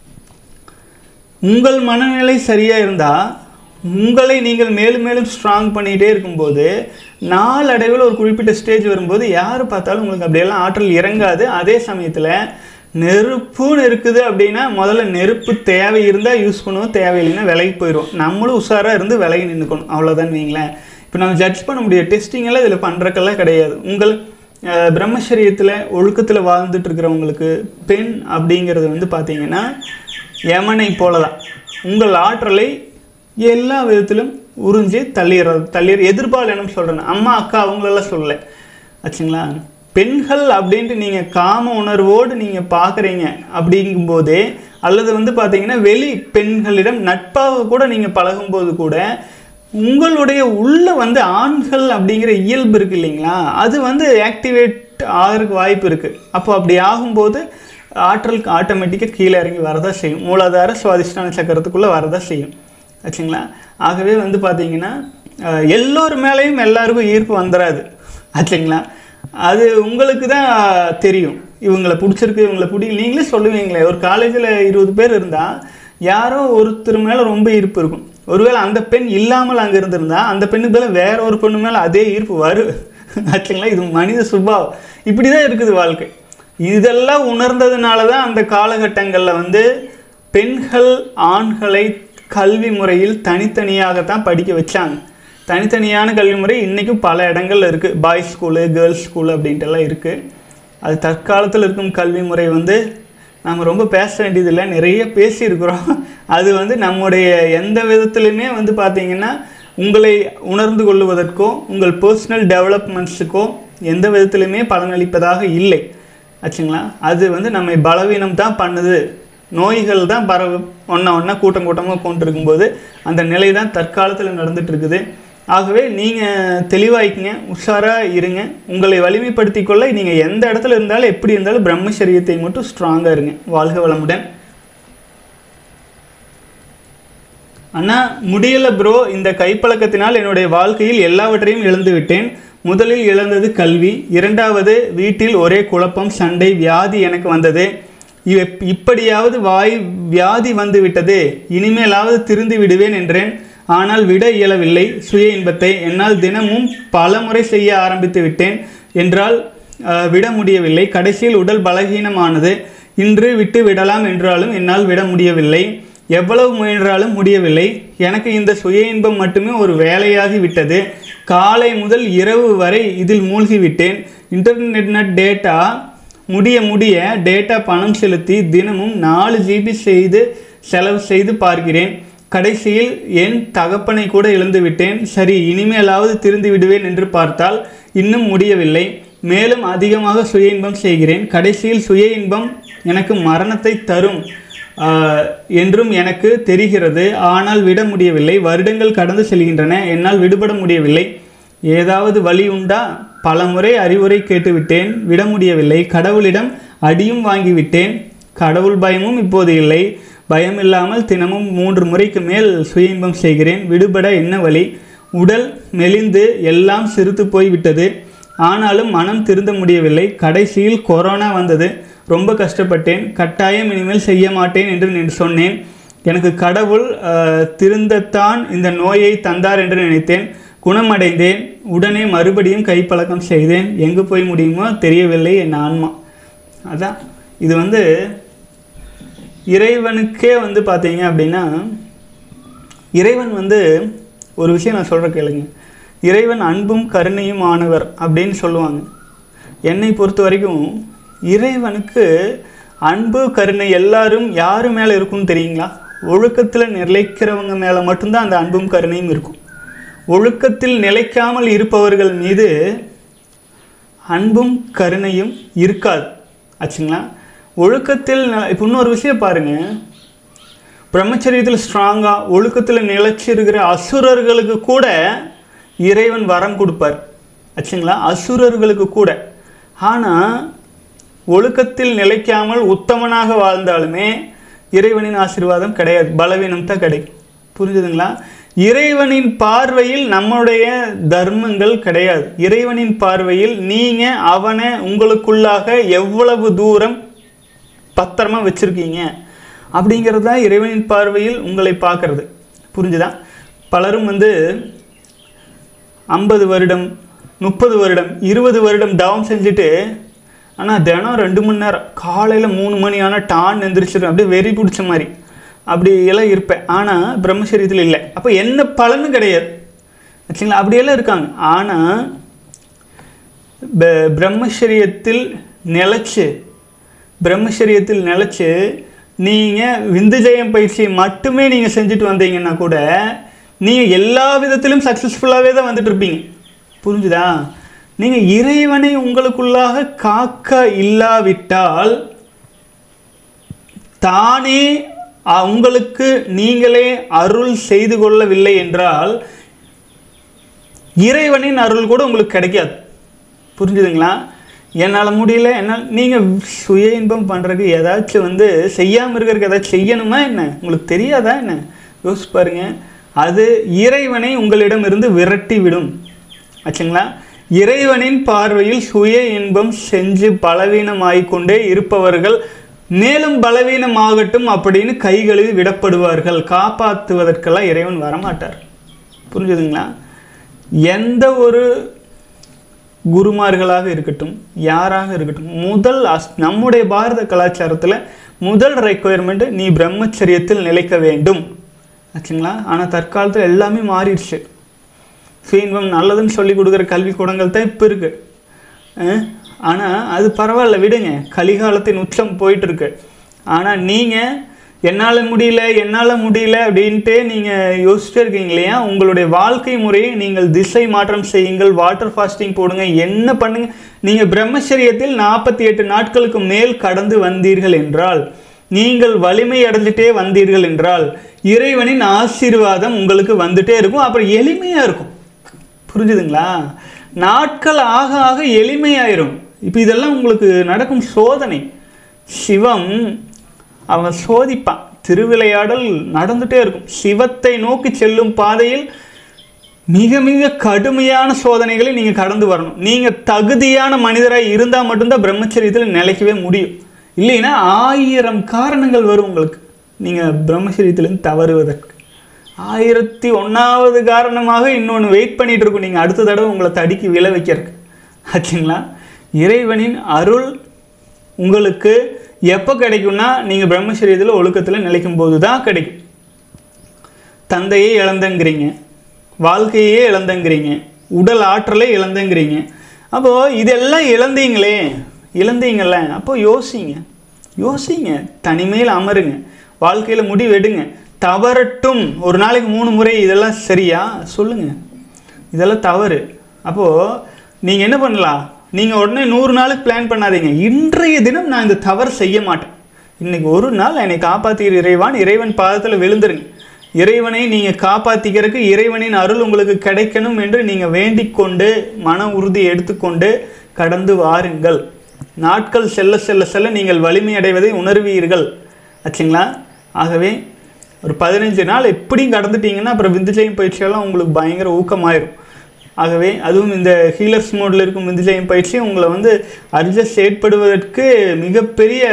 உங்கள் மனநிலை சரியாக இருந்தால் உங்களை நீங்கள் மேலும் மேலும் ஸ்ட்ராங் பண்ணிகிட்டே இருக்கும்போது நாளடைவில் ஒரு குறிப்பிட்ட ஸ்டேஜ் வரும்போது யார் பார்த்தாலும் உங்களுக்கு அப்படியெல்லாம் ஆற்றல் இறங்காது அதே சமயத்தில் நெருப்புன்னு இருக்குது அப்படின்னா முதல்ல நெருப்பு தேவை இருந்தால் யூஸ் பண்ணுவோம் தேவையில்லைன்னா விலகி போயிடும் நம்மளும் உஷாராக இருந்து விலகி நின்றுக்கணும் அவ்வளோதான் வைங்களேன் இப்போ நம்ம ஜட்ஜ் பண்ண முடியாது டெஸ்டிங் எல்லாம் இதில் பண்ணுறக்கெல்லாம் கிடையாது உங்கள் அஹ், பிரம்மச்சரியத்தில் ஒழுக்கத்தில் வாழ்ந்துட்டு இருக்கிறவங்களுக்கு பெண் அப்படிங்கிறது வந்து பார்த்தீங்கன்னா யமனை போல தான் உங்கள் ஆற்றலை எல்லா விதத்திலும் உறிஞ்சி தள்ளிடுறது தள்ளிடுற எதிர்பாலனம் சொல்கிறேன் அம்மா அக்கா அவங்களெல்லாம் சொல்லலை ஆச்சுங்களா பெண்கள் அப்படின்ட்டு நீங்கள் காம உணர்வோடு நீங்கள் பார்க்குறீங்க அப்படிங்கும்போதே அல்லது வந்து பார்த்தீங்கன்னா வெளி பெண்களிடம் நட்பாக கூட நீங்கள் பழகும்போது கூட உங்களுடைய உள்ள வந்து ஆண்கள் அப்படிங்கிற இயல்பு இருக்கு இல்லைங்களா அது வந்து ஆக்டிவேட் ஆகிறதுக்கு வாய்ப்பு இருக்குது அப்போ அப்படி ஆகும்போது ஆற்றல் ஆட்டோமேட்டிக்காக கீழே இறங்கி வரதான் செய்யும் மூலாதார சுவாதிஷ்டான சக்கரத்துக்குள்ளே வரதான் செய்யும் ஆச்சுங்களா ஆகவே வந்து பார்த்தீங்கன்னா அஹ், எல்லோர் மேலேயும் எல்லாருக்கும் ஈர்ப்பு வந்துடாது ஆச்சுங்களா அது உங்களுக்கு தான் தெரியும் இவங்களை பிடிச்சிருக்கு இவங்களை பிடிக்கல நீங்களே சொல்லுவீங்களே ஒரு காலேஜில் இருபது பேர் இருந்தால் யாரோ ஒருத்தர் மேலே ரொம்ப ஈர்ப்பு இருக்கும் ஒருவேளை அந்த பெண் இல்லாமல் அங்கே இருந்திருந்தா அந்த பெண்ணுக்கு பதிலா வேற ஒரு பெண்ணு மேலே அதே ஈர்ப்பு வரும் ஆச்சுங்களா இது மனித சுபாவம் இப்படி தான் இருக்குது வாழ்க்கை இதெல்லாம் உணர்ந்ததுனால தான் அந்த காலகட்டங்களில் வந்து பெண்கள் ஆண்களை கல்வி முறையில் தனித்தனியாகத்தான் படிக்க வச்சாங்க தனித்தனியான கல்வி முறை இன்றைக்கும் பல இடங்கள்ல இருக்குது பாய்ஸ் ஸ்கூலு கேர்ள்ஸ் ஸ்கூலு அப்படின்ட்டுலாம் இருக்குது அது தற்காலத்தில் இருக்கும் கல்வி முறை வந்து நம்ம ரொம்ப பேச வேண்டியதில்லை நிறைய பேசியிருக்கிறோம் அது வந்து நம்முடைய எந்த விதத்துலையுமே வந்து பார்த்தீங்கன்னா உங்களை உணர்ந்து கொள்வதற்கோ உங்கள் பர்சனல் டெவலப்மெண்ட்ஸுக்கோ எந்த விதத்திலுமே பலனளிப்பதாக இல்லை ஆச்சுங்களா அது வந்து நம்மை பலவீனம் தான் பண்ணுது நோய்கள் தான் பரவு ஒன்றா ஒன்றா கூட்டம் கூட்டமாக கொண்டு இருக்கும்போது அந்த நிலை தான் தற்காலத்தில் நடந்துட்டு இருக்குது ஆகவே நீங்கள் தெளிவாய்க்குங்க உஷாராக இருங்க உங்களை வலிமைப்படுத்திக் கொள்ள நீங்கள் எந்த இடத்துல இருந்தாலும் எப்படி இருந்தாலும் பிரம்மச்சரியத்தை மட்டும் ஸ்ட்ராங்காக இருங்க வாழ்க வளமுடன் அண்ணா முடியல ப்ரோ இந்த கைப்பழக்கத்தினால் என்னுடைய வாழ்க்கையில் எல்லாவற்றையும் இழந்து விட்டேன் முதலில் இழந்தது கல்வி இரண்டாவது வீட்டில் ஒரே குழப்பம் சண்டை வியாதி எனக்கு வந்தது இவ்- இப்படியாவது வாய் வியாதி வந்து விட்டது இனிமேலாவது திருந்து விடுவேன் என்றேன் ஆனால் விட இயலவில்லை சுய இன்பத்தை என்னால் தினமும் பல முறை செய்ய ஆரம்பித்து விட்டேன் என்றால் அஹ், விட முடியவில்லை கடைசியில் உடல் பலகீனமானது இன்று விட்டு விடலாம் என்றாலும் என்னால் விட முடியவில்லை எவ்வளவு முயன்றாலும் முடியவில்லை எனக்கு இந்த சுய இன்பம் மட்டுமே ஒரு வேலையாகி விட்டது காலை முதல் இரவு வரை இதில் மூழ்கி விட்டேன் இன்டர்நெட் டேட்டா முடிய முடிய டேட்டா பணம் செலுத்தி தினமும் நாலு ஜிபி செய்து செலவு செய்து பார்க்கிறேன் கடைசியில் என் தகப்பனை கூட இழந்து விட்டேன் சரி இனிமேலாவது திருந்து விடுவேன் என்று பார்த்தால் இன்னும் முடியவில்லை மேலும் அதிகமாக சுய இன்பம் செய்கிறேன் கடைசியில் சுய இன்பம் எனக்கு மரணத்தை தரும் ஆஹ், என்றும் எனக்கு தெரிகிறது ஆனால் விட முடியவில்லை வருடங்கள் கடந்து செல்கின்றன என்னால் விடுபட முடியவில்லை ஏதாவது வழி உண்டா பலமுறை அறிவுரை கேட்டுவிட்டேன் விட முடியவில்லை கடவுளிடம் அடியும் வாங்கிவிட்டேன் கடவுள் பயமும் இப்போது இல்லை பயம் இல்லாமல் தினமும் மூன்று முறைக்கு மேல் சுய இன்பம் செய்கிறேன் விடுபட என்ன வழி உடல் மெலிந்து எல்லாம் சிறுத்து போய்விட்டது ஆனாலும் மனம் திருந்த முடியவில்லை கடைசியில் கொரோனா வந்தது ரொம்ப கஷ்டப்பட்டேன் கட்டாயம் இனிமேல் செய்ய மாட்டேன் என்று நான் சொன்னேன் எனக்கு கடவுள் அஹ், திருந்தத்தான் இந்த நோயை தந்தார் என்று நினைத்தேன் குணமடைந்தேன் உடனே மறுபடியும் கைப்பழக்கம் செய்தேன் எங்கு போய் முடியுமோ தெரியவில்லை என் ஆன்மா அதான் இது வந்து இறைவனுக்கே வந்து பார்த்தீங்க அப்படின்னா இறைவன் வந்து ஒரு விஷயம் நான் சொல்கிற கேளுங்க இறைவன் அன்பும் கருணையும் ஆனவர் அப்படின்னு சொல்லுவாங்க என்னை பொறுத்த வரைக்கும் இறைவனுக்கு அன்பு கருணை எல்லாரும் யாரு மேலே இருக்கும்னு தெரியுங்களா ஒழுக்கத்தில் நிலைக்கிறவங்க மேலே மட்டும்தான் அந்த அன்பும் கருணையும் இருக்கும் ஒழுக்கத்தில் நிலைக்காமல் இருப்பவர்கள் மீது அன்பும் கருணையும் இருக்காது ஆச்சுங்களா ஒழுக்கத்தில் ந- இப்போ இன்னொரு விஷயம் பாருங்க பிரம்மச்சரியத்தில் ஸ்ட்ராங்காக ஒழுக்கத்தில் நிலைச்சி இருக்கிற அசுரர்களுக்கு கூட இறைவன் வரம் கொடுப்பார் ஆச்சுங்களா அசுரர்களுக்கு கூட ஆனால் ஒழுக்கத்தில் நிலைக்காமல் உத்தமனாக வாழ்ந்தாலுமே இறைவனின் ஆசீர்வாதம் கிடையாது பலவீனம் தான் கிடைக்கும் புரிஞ்சுதுங்களா இறைவனின் பார்வையில் நம்முடைய தர்மங்கள் கிடையாது இறைவனின் பார்வையில் நீங்கள் அவனை உங்களுக்குள்ளாக எவ்வளவு தூரம் பத்திரமா வச்சுருக்கீங்க அப்படிங்கிறது தான் இறைவனின் பார்வையில் உங்களை பார்க்கறது புரிஞ்சுதா பலரும் வந்து ஐம்பது வருடம் முப்பது வருடம் இருபது வருடம் தவம் செஞ்சுட்டு ஆனால் தினம் ரெண்டு மணி நேரம் காலையில் மூணு மணி ஆனால் டான் எந்திரிச்சிடும் அப்படியே வெறி பிடிச்ச மாதிரி அப்படி எல்லாம் இருப்பேன் ஆனால் பிரம்மச்சரியத்தில் இல்லை அப்போ என்ன பலனும் கிடையாது ஆச்சுங்களா அப்படியெல்லாம் இருக்காங்க ஆனால் ப- பிரம்மச்சரியத்தில் நிலைச்சு பிரம்மச்சரியத்தில் நிலைச்சு நீங்கள் விந்துஜயம் பயிற்சியை மட்டுமே நீங்கள் செஞ்சுட்டு வந்தீங்கன்னா கூட நீங்கள் எல்லா விதத்திலும் சக்ஸஸ்ஃபுல்லாகவே தான் வந்துட்டு இருப்பீங்க புரிஞ்சுதா நீங்கள் இறைவனை உங்களுக்குள்ளாக காக்க இல்லாவிட்டால் தானே அ- உங்களுக்கு நீங்களே அருள் செய்து கொள்ளவில்லை என்றால் இறைவனின் அருள் கூட உங்களுக்கு கிடைக்காது புரிஞ்சுதுங்களா என்னால் முடியல என்னால் நீங்கள் சுய இன்பம் பண்ணுறதுக்கு ஏதாச்சும் வந்து செய்யாமல் இருக்கிறதுக்கு ஏதாச்சும் செய்யணுமா என்ன உங்களுக்கு தெரியாதா என்ன யோசிச்சு பாருங்க அது இறைவனை உங்களிடமிருந்து விரட்டி விடும் ஆச்சுங்களா இறைவனின் பார்வையில் சுய இன்பம் செஞ்சு பலவீனமாகிக்கொண்டே இருப்பவர்கள் மேலும் பலவீனமாகட்டும் அப்படின்னு கை கழுவி விடப்படுவார்கள் காப்பாற்றுவதற்கெல்லாம் இறைவன் வரமாட்டார் புரிஞ்சுதுங்களா எந்த ஒரு குருமார்களாக இருக்கட்டும் யாராக இருக்கட்டும் முதல் அஸ் நம்முடைய பாரத கலாச்சாரத்தில் முதல் ரெக்குயர்மெண்ட் நீ பிரம்மச்சரியத்தில் நிலைக்க வேண்டும் ஆச்சுங்களா ஆனால் தற்காலத்தில் எல்லாமே மாறிடுச்சு சுயன்பம் நல்லதுன்னு சொல்லி கொடுக்குற கல்விக்கூடங்கள் தான் இப்போ இருக்குது ஆனால் அது பரவாயில்ல விடுங்க கலிகாலத்தின் உச்சம் போயிட்டுருக்கு ஆனால் நீங்கள் என்னால் முடியல என்னால் முடியல அப்படின்ட்டு நீங்கள் யோசிச்சுட்டே இருக்கீங்க இல்லையா உங்களுடைய வாழ்க்கை முறையை நீங்கள் திசை மாற்றம் செய்யுங்கள் வாட்டர் ஃபாஸ்டிங் போடுங்க என்ன பண்ணுங்க நீங்கள் பிரம்மச்சரியத்தில் நாற்பத்தி எட்டு நாட்களுக்கு மேல் கடந்து வந்தீர்கள் என்றால் நீங்கள் வலிமை அடைஞ்சிட்டே வந்தீர்கள் என்றால் இறைவனின் ஆசீர்வாதம் உங்களுக்கு வந்துட்டே இருக்கும் அப்புறம் எளிமையாக இருக்கும் புரிஞ்சுதுங்களா நாட்கள் ஆக ஆக எளிமையாயிரும் இப்போ இதெல்லாம் உங்களுக்கு நடக்கும் சோதனை சிவம் அவன் சோதிப்பான் திருவிளையாடல் நடந்துட்டே இருக்கும் சிவத்தை நோக்கி செல்லும் பாதையில் மிக மிக கடுமையான சோதனைகளை நீங்கள் கடந்து வரணும் நீங்கள் தகுதியான மனிதராக இருந்தால் மட்டும்தான் பிரம்மச்சரியத்தில் நிலைக்கவே முடியும் இல்லைன்னா ஆயிரம் காரணங்கள் வரும் உங்களுக்கு நீங்கள் பிரம்மச்சரியத்திலேருந்து தவறுவதற்கு ஆயிரத்தி ஒன்றாவது காரணமாக இன்னொன்று வெயிட் பண்ணிட்டு இருக்கும் நீங்கள் அடுத்த தடவை உங்களை தடிக்கு விழ வைக்கிறதுக்கு ஆச்சுங்களா இறைவனின் அருள் உங்களுக்கு எப்போ கிடைக்கும்னா நீங்கள் பிரம்மச்சரியத்தில் ஒழுக்கத்தில் நிலைக்கும் போது தான் கிடைக்கும் தந்தையை இழந்தங்கிறீங்க வாழ்க்கையே இழந்தங்கிறீங்க உடல் ஆற்றலை இழந்தங்கிறீங்க அப்போது இதெல்லாம் இழந்தீங்களே இழந்தீங்கல்ல அப்போ யோசிங்க யோசிங்க தனிமையில் அமருங்க வாழ்க்கையில் முடிவெடுங்க தவறட்டும் ஒரு நாளைக்கு மூணு முறை இதெல்லாம் சரியா சொல்லுங்க இதெல்லாம் தவறு அப்போது நீங்கள் என்ன பண்ணலாம் நீங்கள் உடனே நூறு நாளுக்கு பிளான் பண்ணாதீங்க இன்றைய தினம் நான் இந்த தவறு செய்ய மாட்டேன் இன்னைக்கு ஒரு நாள் என்னை காப்பாற்றுகிற இறைவான் இறைவன் பாதத்தில் விழுந்துருங்க இறைவனை நீங்கள் காப்பாற்றிக்கிறதுக்கு இறைவனின் அருள் உங்களுக்கு கிடைக்கணும் என்று நீங்கள் வேண்டிக் கொண்டு மன உறுதி எடுத்துக்கொண்டு கடந்து வாருங்கள் நாட்கள் செல்ல செல்ல செல்ல நீங்கள் வலிமை அடைவதை உணர்வீர்கள் ஆச்சுங்களா ஆகவே ஒரு பதினஞ்சு நாள் எப்படியும் கடந்துட்டீங்கன்னா அப்புறம் விந்துஜயம் பயிற்சியெல்லாம் உங்களுக்கு பயங்கர ஊக்கமாயிரும் ஆகவே அதுவும் இந்த ஹீலர்ஸ் மோடில் இருக்கும் விந்துஜயம் பயிற்சி உங்களை வந்து அட்ஜஸ்ட் ஏற்படுவதற்கு மிகப்பெரிய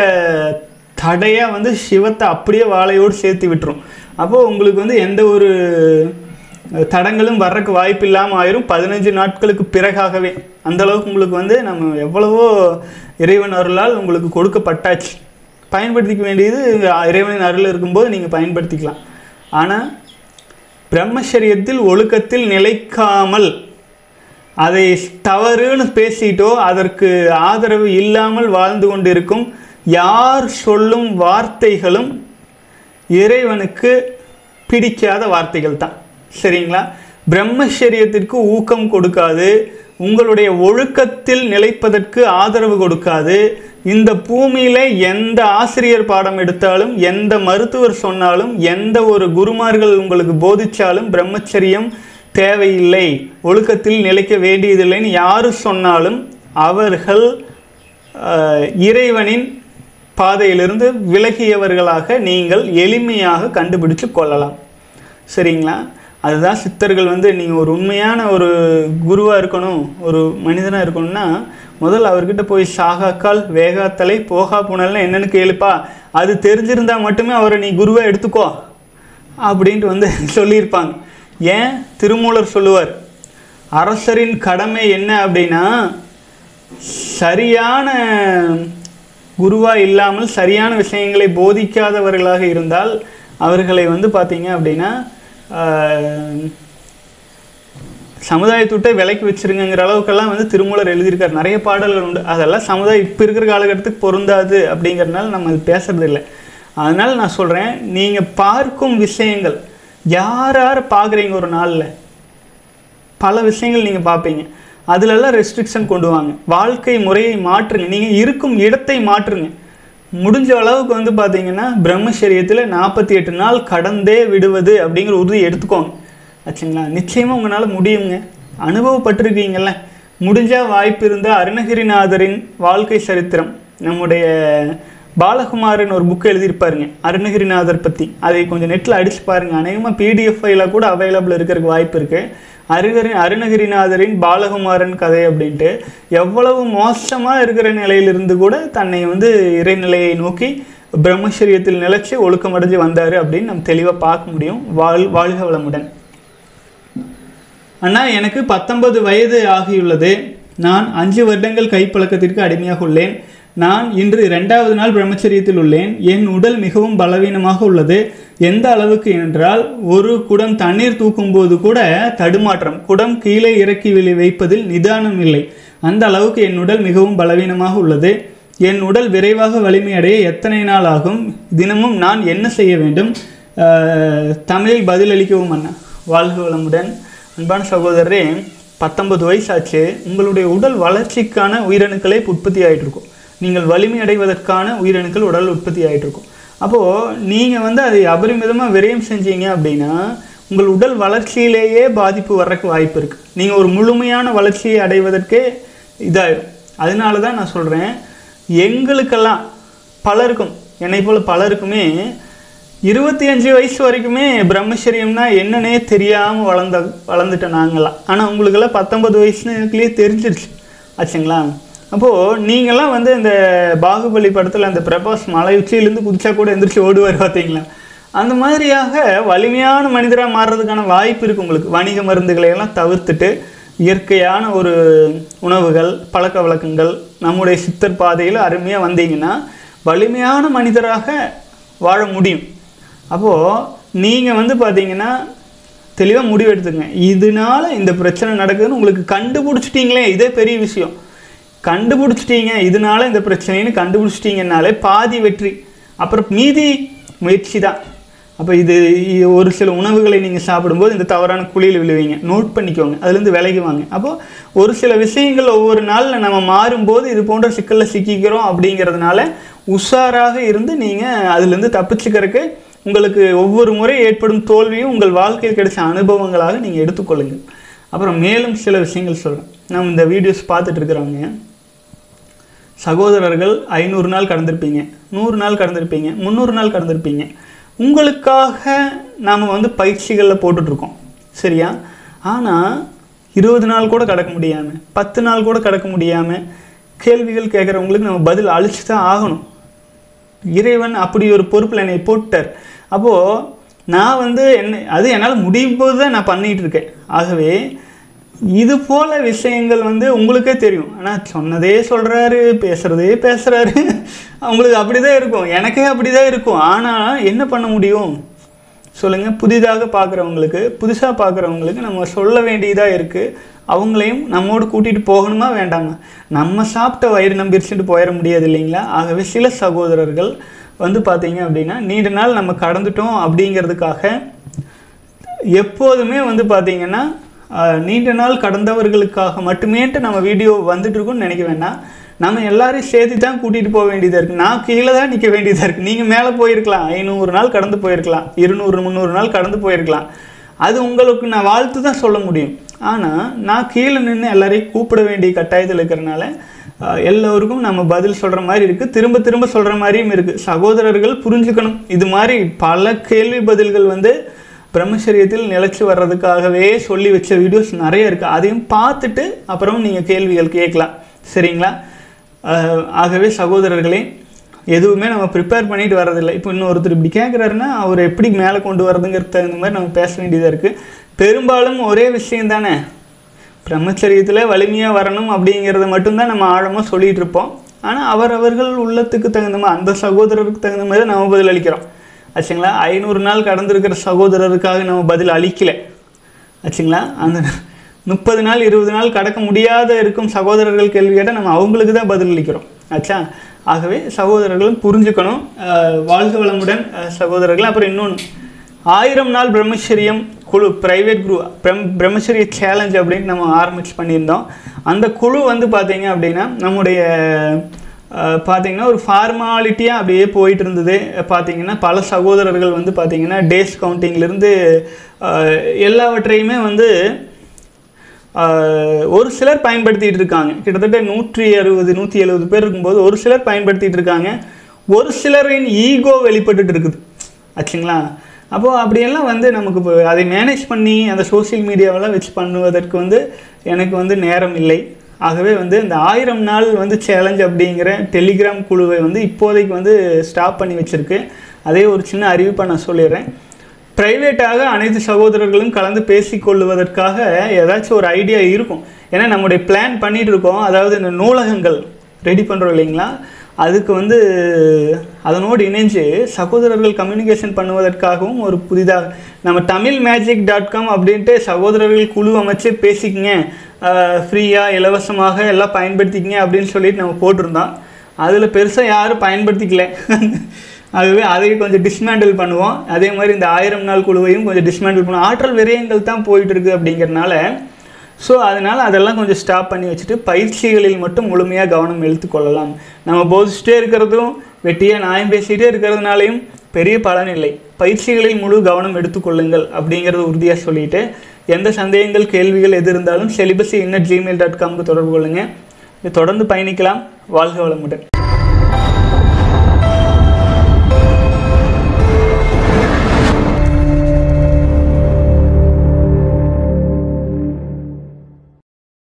தடையாக வந்து சிவத்தை அப்படியே வாழையோடு சேர்த்து விட்டுரும் அப்போது உங்களுக்கு வந்து எந்த ஒரு தடங்களும் வர்றதுக்கு வாய்ப்பு இல்லாமல் ஆயிரும் பதினஞ்சு நாட்களுக்கு பிறகாகவே அந்த அளவுக்கு உங்களுக்கு வந்து நம்ம எவ்வளவோ இறைவன் அருளால் உங்களுக்கு கொடுக்கப்பட்டாச்சு பயன்படுத்திக்க வேண்டியது இறைவனின் அருள் இருக்கும்போது நீங்கள் பயன்படுத்திக்கலாம் ஆனால் பிரம்மச்சரியத்தில் ஒழுக்கத்தில் நிலைக்காமல் அதை தவறுன்னு பேசிட்டோ அதற்கு ஆதரவு இல்லாமல் வாழ்ந்து கொண்டிருக்கும் யார் சொல்லும் வார்த்தைகளும் இறைவனுக்கு பிடிக்காத வார்த்தைகள் தான் சரிங்களா பிரம்மச்சரியத்திற்கு ஊக்கம் கொடுக்காது உங்களுடைய ஒழுக்கத்தில் நிலைப்பதற்கு ஆதரவு கொடுக்காது இந்த பூமியில் எந்த ஆசிரியர் பாடம் எடுத்தாலும் எந்த மருத்துவர் சொன்னாலும் எந்த ஒரு குருமார்கள் உங்களுக்கு போதிச்சாலும் பிரம்மச்சரியம் தேவையில்லை ஒழுக்கத்தில் நிலைக்க வேண்டியதில்லைன்னு யாரு சொன்னாலும் அவர்கள் அஹ், இறைவனின் பாதையிலிருந்து விலகியவர்களாக நீங்கள் எளிமையாக கண்டுபிடிச்சு கொள்ளலாம் சரிங்களா அதுதான் சித்தர்கள் வந்து நீங்கள் ஒரு உண்மையான ஒரு குருவாக இருக்கணும் ஒரு மனிதனாக இருக்கணும்னா முதல்ல அவர்கிட்ட போய் சாகாக்கால் வேகாத்தலை போகா புனல்னு என்னன்னு கேளுப்பா அது தெரிஞ்சிருந்தா மட்டுமே அவரை நீ குருவை எடுத்துக்கோ அப்படின்ட்டு வந்து சொல்லியிருப்பாங்க ஏன் திருமூலர் சொல்லுவார் அரசரின் கடமை என்ன அப்படின்னா சரியான குருவா இல்லாமல் சரியான விஷயங்களை போதிக்காதவர்களாக இருந்தால் அவர்களை வந்து பார்த்தீங்க அப்படின்னா ஆஹ், சமுதாயத்துட்டை விலைக்கு வச்சிருங்கிற அளவுக்கெல்லாம் வந்து திருமூலர் எழுதியிருக்கார் நிறைய பாடல்கள் உண்டு அதெல்லாம் சமுதாயம் இப்போ இருக்கிற காலகட்டத்துக்கு பொருந்தாது அப்படிங்கிறதுனால நம்ம அது பேசுறது இல்லை அதனால நான் சொல்கிறேன் நீங்கள் பார்க்கும் விஷயங்கள் யார் யார் பார்க்குறீங்க ஒரு நாளில் பல விஷயங்கள் நீங்கள் பார்ப்பீங்க அதுலெல்லாம் ரெஸ்ட்ரிக்ஷன் கொண்டு வாங்க வாழ்க்கை முறையை மாற்றுங்க நீங்கள் இருக்கும் இடத்தை மாற்றுங்க முடிஞ்ச அளவுக்கு வந்து பார்த்தீங்கன்னா பிரம்மச்சரியத்தில் நாற்பத்தி எட்டு நாள் கடந்தே விடுவது அப்படிங்கிற உறுதி எடுத்துக்கோங்க ஆச்சுங்களா நிச்சயமாக உங்களால் முடியுங்க அனுபவப்பட்டிருக்கீங்கல்ல முடிஞ்சால் வாய்ப்பு இருந்தால் அருணகிரிநாதரின் வாழ்க்கை சரித்திரம் நம்முடைய பாலகுமாரன் ஒரு புக் எழுதியிருப்பாருங்க அருணகிரிநாதர் பற்றி அதை கொஞ்சம் நெட்டில் அடிச்சு பாருங்க அநேகமாக பிடிஎஃப் ஃபைலாக கூட அவைலபிள் இருக்கிறதுக்கு வாய்ப்பு இருக்குது அருகரி அருணகிரிநாதரின் பாலகுமாரன் கதை அப்படின்ட்டு எவ்வளவு மோசமாக இருக்கிற நிலையிலிருந்து கூட தன்னை வந்து இறைநிலையை நோக்கி பிரம்மச்சரியத்தில் நிலைச்சு ஒழுக்கமடைஞ்சு வந்தார் அப்படின்னு நம்ம தெளிவாக பார்க்க முடியும் வாழ் வாழ்க வளமுடன் அண்ணா எனக்கு பத்தொன்பது வயது ஆகியுள்ளது நான் அஞ்சு வருடங்கள் கைப்பழக்கத்திற்கு அடிமையாக உள்ளேன் நான் இன்று இரண்டாவது நாள் பிரம்மச்சரியத்தில் உள்ளேன் என் உடல் மிகவும் பலவீனமாக உள்ளது எந்த அளவுக்கு என்றால் ஒரு குடம் தண்ணீர் தூக்கும்போது கூட தடுமாற்றம் குடம் கீழே இறக்கி வெளி வைப்பதில் நிதானம் இல்லை அந்த அளவுக்கு என் உடல் மிகவும் பலவீனமாக உள்ளது என் உடல் விரைவாக வலிமையடைய எத்தனை நாள் ஆகும் தினமும் நான் என்ன செய்ய வேண்டும் அஹ், தமிழில் பதிலளிக்கவும் அண்ணா வாழ்க வளமுடன் அன்பான சகோதரரே பத்தொன்பது வயசாச்சு உங்களுடைய உடல் வளர்ச்சிக்கான உயிரணுக்களே உற்பத்தி ஆயிட்டு இருக்கும் நீங்கள் வலிமை அடைவதற்கான உயிரணுக்கள் உடல் உற்பத்தி ஆயிட்டு இருக்கும் அப்போது நீங்கள் வந்து அதை அபரிமிதமாக விரயம் செஞ்சீங்க அப்படின்னா உங்கள் உடல் வளர்ச்சியிலேயே பாதிப்பு வர்றதுக்கு வாய்ப்பு இருக்குது நீங்கள் ஒரு முழுமையான வளர்ச்சியை அடைவதற்கே இதாயிடும் அதனால தான் நான் சொல்கிறேன் எங்களுக்கெல்லாம் பலருக்கும் என்னை போல் பலருக்குமே இருபத்தி அஞ்சு வயசு வரைக்குமே பிரம்மச்சரியம்னா என்னன்னே தெரியாமல் வளர்ந்த வளர்ந்துட்டோம் நாங்களாம் ஆனால் உங்களுக்கெல்லாம் பத்தொன்பது வயசுலேயே தெரிஞ்சிருச்சு ஆச்சுங்களா அப்போது நீங்களாம் வந்து இந்த பாகுபலி படத்தில் அந்த பிரபாஸ் மலை உச்சியிலேருந்து குதிச்சா கூட எந்திரிச்சு ஓடுவார் பார்த்தீங்களா அந்த மாதிரியாக வலிமையான மனிதராக மாறுறதுக்கான வாய்ப்பு இருக்குது உங்களுக்கு வணிக மருந்துகளை எல்லாம் தவிர்த்துட்டு இயற்கையான ஒரு உணவுகள் பழக்க வழக்கங்கள் நம்முடைய சித்தர் பாதையில் அருமையாக வந்தீங்கன்னா வலிமையான மனிதராக வாழ முடியும் அப்போது நீங்கள் வந்து பார்த்தீங்கன்னா தெளிவாக முடிவு எடுத்துக்கங்க இதனால இந்த பிரச்சனை நடக்குதுன்னு உங்களுக்கு கண்டுபிடிச்சிட்டிங்களே இதே பெரிய விஷயம் கண்டுபிடிச்சிட்டீங்க இதனால இந்த பிரச்சனைன்னு கண்டுபிடிச்சிட்டிங்கனாலே பாதி வெற்றி அப்புறம் மீதி முயற்சி தான் அப்போ இது இ- ஒரு சில உணவுகளை நீங்கள் சாப்பிடும்போது இந்த தவறான குழியில் விழுவீங்க நோட் பண்ணிக்கோங்க அதுலேருந்து விலகி வாங்க அப்போது ஒரு சில விஷயங்கள் ஒவ்வொரு நாளில் நம்ம மாறும்போது இது போன்ற சிக்கலில் சிக்கிக்கிறோம் அப்படிங்கிறதுனால உஷாராக இருந்து நீங்கள் அதுலேருந்து தப்பிச்சுக்கிறதுக்கு உங்களுக்கு ஒவ்வொரு முறை ஏற்படும் தோல்வியும் உங்கள் வாழ்க்கையில் கிடைச்ச அனுபவங்களாக நீங்கள் எடுத்துக்கொள்ளுங்கள் அப்புறம் மேலும் சில விஷயங்கள் சொல்கிறேன் நம்ம இந்த வீடியோஸ் பார்த்துட்டு இருக்கிறவங்க சகோதரர்கள் ஐநூறு நாள் கடந்திருப்பீங்க நூறு நாள் கடந்திருப்பீங்க முந்நூறு நாள் கடந்திருப்பீங்க உங்களுக்காக நாம் வந்து பயிற்சிகளில் போட்டுட்ருக்கோம் சரியா ஆனால் இருபது நாள் கூட கடக்க முடியாமல் பத்து நாள் கூட கடக்க முடியாமல் கேள்விகள் கேட்குறவங்களுக்கு நம்ம பதில் அழிச்சு தான் ஆகணும் இறைவன் அப்படி ஒரு பொறுப்பில் என்னை போட்டார் அப்போது நான் வந்து என்ன அது என்னால் முடியும் போது தான் நான் பண்ணிகிட்டு இருக்கேன் ஆகவே இது போல விஷயங்கள் வந்து உங்களுக்கே தெரியும் ஆனால் சொன்னதே சொல்கிறாரு பேசுகிறதே பேசுகிறாரு உங்களுக்கு அப்படி தான் இருக்கும் எனக்கே அப்படி தான் இருக்கும் ஆனால் என்ன பண்ண முடியும் சொல்லுங்கள் புதிதாக பார்க்குறவங்களுக்கு புதுசாக பார்க்குறவங்களுக்கு நம்ம சொல்ல வேண்டியதாக இருக்குது அவங்களையும் நம்மோடு கூட்டிகிட்டு போகணுமா வேண்டாமா நம்ம சாப்பிட்ட வயிறு நம்பிரிச்சுட்டு போயிட முடியாது இல்லைங்களா ஆகவே சில சகோதரர்கள் வந்து பார்த்தீங்க அப்படின்னா நீண்ட நாள் நம்ம கடந்துட்டோம் அப்படிங்கிறதுக்காக எப்போதுமே வந்து பார்த்தீங்கன்னா ஆஹ், நீண்ட நாள் கடந்தவர்களுக்காக மட்டுமேட்டு நம்ம வீடியோ வந்துட்டு இருக்கோம்னு நினைக்க வேண்டாம் நம்ம எல்லாரையும் சேர்த்து தான் கூட்டிகிட்டு போக வேண்டியதாக இருக்குது நான் கீழே தான் நிற்க வேண்டியதாக இருக்குது நீங்கள் மேலே போயிருக்கலாம் ஐநூறு நாள் கடந்து போயிருக்கலாம் இருநூறு முந்நூறு நாள் கடந்து போயிருக்கலாம் அது உங்களுக்கு நான் வாழ்த்து தான் சொல்ல முடியும் ஆனால் நான் கீழே நின்று எல்லாரையும் கூப்பிட வேண்டிய கட்டாயத்தில் இருக்கிறனால ஆஹ், எல்லோருக்கும் நம்ம பதில் சொல்கிற மாதிரி இருக்குது திரும்ப திரும்ப சொல்கிற மாதிரியும் இருக்குது சகோதரர்கள் புரிஞ்சுக்கணும் இது மாதிரி பல கேள்வி பதில்கள் வந்து பிரம்மச்சரியத்தில் நிலைச்சு வர்றதுக்காகவே சொல்லி வச்ச வீடியோஸ் நிறைய இருக்குது அதையும் பார்த்துட்டு அப்புறம் நீங்கள் கேள்விகள் கேட்கலாம் சரிங்களா ஆஹ், ஆகவே சகோதரர்களே எதுவுமே நம்ம ப்ரிப்பேர் பண்ணிட்டு வர்றதில்லை இப்போ இன்னொருத்தர் இப்படி கேட்குறாருன்னா அவர் எப்படி மேலே கொண்டு வரதுங்கிறது தகுந்த மாதிரி நம்ம பேச வேண்டியதாக இருக்குது பெரும்பாலும் ஒரே விஷயம் தானே பிரம்மச்சரியத்தில் வலிமையாக வரணும் அப்படிங்கிறத மட்டும்தான் நம்ம ஆழமாக சொல்லிட்டு இருப்போம் ஆனால் அவரவர்கள் உள்ளத்துக்கு தகுந்த மாதிரி அந்த சகோதரருக்கு தகுந்த மாதிரி தான் நம்ம பதில் அளிக்கிறோம் ஆச்சுங்களா ஐநூறு நாள் கடந்திருக்கிற சகோதரருக்காக நம்ம பதில் அளிக்கல ஆச்சுங்களா அந்த முப்பது நாள் இருபது நாள் கடக்க முடியாத இருக்கும் சகோதரர்கள் கேள்வி கேட்டால் நம்ம அவங்களுக்கு தான் பதில் அளிக்கிறோம் ஆச்சா ஆகவே சகோதரர்களும் புரிஞ்சுக்கணும் அஹ், வாழ்க வளமுடன் அஹ், சகோதரர்கள் அப்புறம் இன்னொன்று ஆயிரம் நாள் பிரம்மச்சரியம் குழு பிரைவேட் குரூப் பிரம் பிரம்மச்சரிய சேலஞ்ச் அப்படின்னு நம்ம ஆரம்பிச்சு பண்ணியிருந்தோம் அந்த குழு வந்து பார்த்தீங்க அப்படின்னா நம்முடைய அஹ், பார்த்தீங்கன்னா ஒரு ஃபார்மாலிட்டியாக அப்படியே போயிட்டு இருந்தது பார்த்தீங்கன்னா பல சகோதரர்கள் வந்து பார்த்தீங்கன்னா டேஸ் கவுண்டிங்லேருந்து எல்லாவற்றையுமே வந்து ஆஹ், ஒரு சிலர் பயன்படுத்திட்டு இருக்காங்க கிட்டத்தட்ட நூற்றி அறுபது நூற்றி எழுபது பேர் இருக்கும்போது ஒரு சிலர் பயன்படுத்திட்டு இருக்காங்க ஒரு சிலரின் ஈகோ வெளிப்பட்டுட்டு இருக்குது ஆச்சுங்களா அப்போது அப்படியெல்லாம் வந்து நமக்கு இப்போ அதை மேனேஜ் பண்ணி அந்த சோஷியல் மீடியாவெல்லாம் வச்சு பண்ணுவதற்கு வந்து எனக்கு வந்து நேரம் இல்லை ஆகவே வந்து இந்த ஆயிரம் நாள் வந்து சேலஞ்ச் அப்படிங்கிற டெலிகிராம் குழுவை வந்து இப்போதைக்கு வந்து ஸ்டாப் பண்ணி வச்சுருக்கு அதே ஒரு சின்ன அறிவிப்பை நான் சொல்லிடுறேன் ப்ரைவேட்டாக அனைத்து சகோதரர்களும் கலந்து பேசிக்கொள்வதற்காக ஏதாச்சும் ஒரு ஐடியா இருக்கும் ஏன்னா நம்முடைய பிளான் பண்ணிட்டு இருக்கோம் அதாவது இந்த நூலகங்கள் ரெடி பண்ணுறோம் இல்லைங்களா அதுக்கு வந்து அதனோடு இணைஞ்சு சகோதரர்கள் கம்யூனிகேஷன் பண்ணுவதற்காகவும் ஒரு புதிதாக நம்ம தமிழ் மேஜிக் டாட் காம் அப்படின்ட்டு சகோதரர்கள் குழு அமைச்சு பேசிக்கங்க ஃப்ரீயாக இலவசமாக எல்லாம் பயன்படுத்திக்கங்க அப்படின்னு சொல்லிட்டு நம்ம போட்டிருந்தோம் அதில் பெருசாக யாரும் பயன்படுத்திக்கல அதுவே அதை கொஞ்சம் டிஸ்மேண்டில் பண்ணுவோம் அதே மாதிரி இந்த ஆயிரம் நாள் குழுவையும் கொஞ்சம் டிஸ்மேண்டில் பண்ணுவோம் ஆற்றல் விரயங்கள் தான் போயிட்டு இருக்கு அப்படிங்கிறனால ஸோ அதனால் அதெல்லாம் கொஞ்சம் ஸ்டாப் பண்ணி வச்சுட்டு பயிற்சிகளில் மட்டும் முழுமையாக கவனம் எடுத்துக்கொள்ளலாம் நம்ம போதிச்சுட்டே இருக்கிறதும் வெட்டியாக நியாயம் பேசிகிட்டே இருக்கிறதுனாலையும் பெரிய பலன் இல்லை பயிற்சிகளில் முழு கவனம் எடுத்துக்கொள்ளுங்கள் அப்படிங்கிறது உறுதியாக சொல்லிட்டு எந்த சந்தேகங்கள் கேள்விகள் எது இருந்தாலும் செலிபஸி இன்னட் ஜிமெயில் டாட் காம்க்கு தொடர்பு கொள்ளுங்கள் தொடர்ந்து பயணிக்கலாம் வாழ்க வளமுடன்